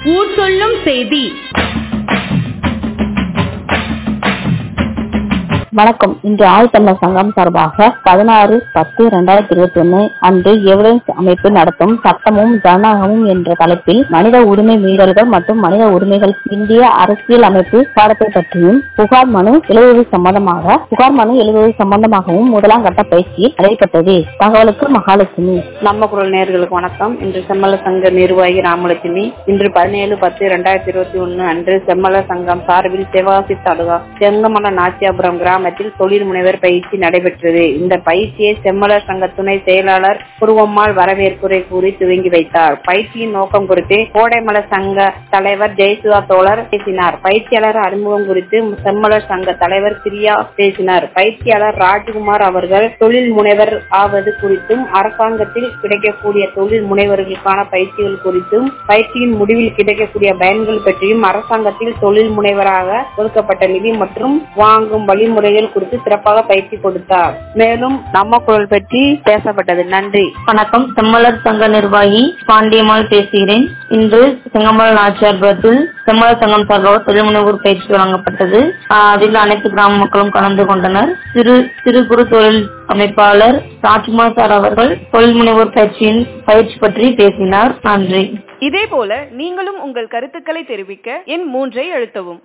ஊர் சொல்லும் செய்தி வணக்கம் இன்று ஆழ்தமிழர் சங்கம் சார்பாக பதினாறு பத்து இரண்டாயிரத்தி இருபத்தி ஒன்னு அன்று எவிடன்ஸ் அமைப்பு நடத்தும் சட்டமும் ஜனநாயகமும் என்ற தலைப்பில் மனித உரிமை மீறல்கள் மற்றும் மனித உரிமைகள் இந்திய அரசியல் அமைப்பு பாடத்தை பற்றியும் புகார் மனு எழுதுவது சம்பந்தமாக புகார் மனு எழுதுவது சம்பந்தமாகவும் முதலாம் கட்ட பயிற்சி நடைபெற்றது தகவலுக்கு மகாலட்சுமி நம்ம குரல் நேர்களுக்கு வணக்கம் இன்று செம்மல சங்க நிர்வாகி ராமலட்சுமி இன்று பதினேழு பத்து இரண்டாயிரத்தி இருபத்தி ஒன்னு அன்று செம்மல சங்கம் சார்பில் சிவகாசி தாலுகா செங்கமல நாச்சியாபுரம் கிராமத்தில் தொழில் முனைவர் பயிற்சி நடைபெற்றது இந்த பயிற்சியை செம்மலர் சங்க துணை செயலாளர் குருவம்மாள் வரவேற்புரை கூறி துவங்கி வைத்தார் பயிற்சியின் நோக்கம் குறித்து கோடைமல சங்க தலைவர் ஜெயசுதா தோழர் பேசினார் பயிற்சியாளர் அறிமுகம் குறித்து செம்மலர் சங்க தலைவர் பிரியா பேசினார் பயிற்சியாளர் ராஜ்குமார் அவர்கள் தொழில் முனைவர் ஆவது குறித்தும் அரசாங்கத்தில் கிடைக்கக்கூடிய தொழில் முனைவர்களுக்கான பயிற்சிகள் குறித்தும் பயிற்சியின் முடிவில் கிடைக்கக்கூடிய பயன்கள் பற்றியும் அரசாங்கத்தில் தொழில் முனைவராக ஒதுக்கப்பட்ட நிதி மற்றும் வாங்கும் வழிமுறைகள் குறித்து சிறப்பாக பயிற்சி கொடுத்தார் மேலும் நம்ம குரல் பற்றி பேசப்பட்டது நன்றி வணக்கம் செம்மலர் சங்க நிர்வாகி பாண்டியம்மாள் பேசுகிறேன் இன்று செங்கமல் நாச்சியார்புரத்தில் செம்மலர் சங்கம் சார்பாக தொழில் முனைவோர் பயிற்சி வழங்கப்பட்டது ஆஹ் அதில் அனைத்து கிராம மக்களும் கலந்து கொண்டனர் சிறு சிறு குறு தொழில் அமைப்பாளர் ராஜ்குமார் சார் அவர்கள் தொழில் முனைவோர் பயிற்சியின் பயிற்சி பற்றி பேசினார் நன்றி இதே போல நீங்களும் உங்கள் கருத்துக்களை தெரிவிக்க எண் மூன்றை அழுத்தவும்